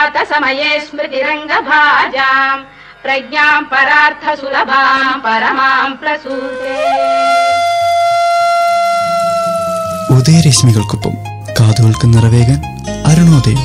प्रभातसमये स्मृतिरङ्गभाजाम् प्रज्ञाम् परार्थसुलभाम् परमाम् प्रसूते ഉദയരശ്മികൾക്കൊപ്പം കാതുകൾക്ക് നിറവേകാൻ അരുണോദയം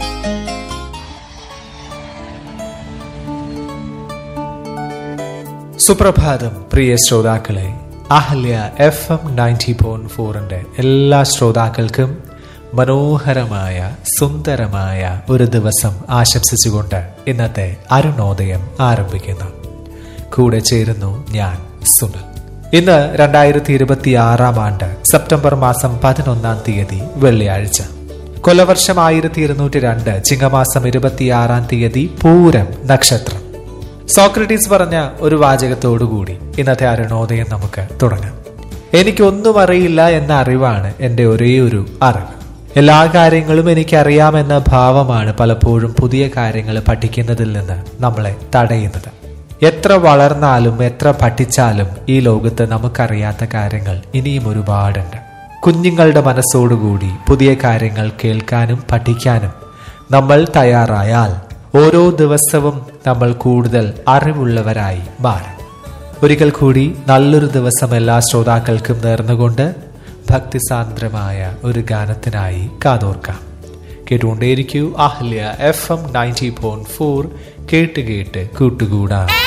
സുപ്രഭാതം പ്രിയ ശ്രോതാക്കളെ Ahalya F M ninety point ഫോറിന്റെ എല്ലാ ശ്രോതാക്കൾക്കും മനോഹരമായ സുന്ദരമായ ഒരു ദിവസം ആശംസിച്ചുകൊണ്ട് ഇന്നത്തെ അരുണോദയം ആരംഭിക്കുന്നു കൂടെ ചേരുന്നു ഞാൻ സുനിൽ ഇന്ന് രണ്ടായിരത്തി ഇരുപത്തി ആറാം ആണ്ട് സെപ്റ്റംബർ മാസം പതിനൊന്നാം തീയതി വെള്ളിയാഴ്ച കൊലവർഷം ആയിരത്തി ഇരുന്നൂറ്റി രണ്ട് ചിങ്ങമാസം ഇരുപത്തിയാറാം തീയതി പൂരം നക്ഷത്രം സോക്രട്ടീസ് പറഞ്ഞ ഒരു വാചകത്തോടുകൂടി ഇന്നത്തെ അരുണോദയം നമുക്ക് തുടങ്ങാം എനിക്കൊന്നും അറിയില്ല എന്ന അറിവാണ് എൻ്റെ ഒരേ ഒരു അറിവ് എല്ലാ കാര്യങ്ങളും എനിക്കറിയാമെന്ന ഭാവമാണ് പലപ്പോഴും പുതിയ കാര്യങ്ങൾ പഠിക്കുന്നതിൽ നിന്ന് നമ്മളെ തടയുന്നത് എത്ര വളർന്നാലും എത്ര പഠിച്ചാലും ഈ ലോകത്ത് നമുക്കറിയാത്ത കാര്യങ്ങൾ ഇനിയും ഒരുപാടുണ്ട് കുഞ്ഞുങ്ങളുടെ മനസ്സോടുകൂടി പുതിയ കാര്യങ്ങൾ കേൾക്കാനും പഠിക്കാനും നമ്മൾ തയ്യാറായാൽ ഓരോ ദിവസവും നമ്മൾ കൂടുതൽ അറിവുള്ളവരായി മാറും ഒരിക്കൽ കൂടി നല്ലൊരു ദിവസം എല്ലാ ശ്രോതാക്കൾക്കും നേർന്നുകൊണ്ട് ഭക്തിസാന്ദ്രമായ ഒരു ഗാനത്തിനായി കാതോർക്കാം കേട്ടുകൊണ്ടേയിരിക്കൂ Ahalya F M ninety point four കേട്ട് കേട്ട് കൂട്ടുകൂടാം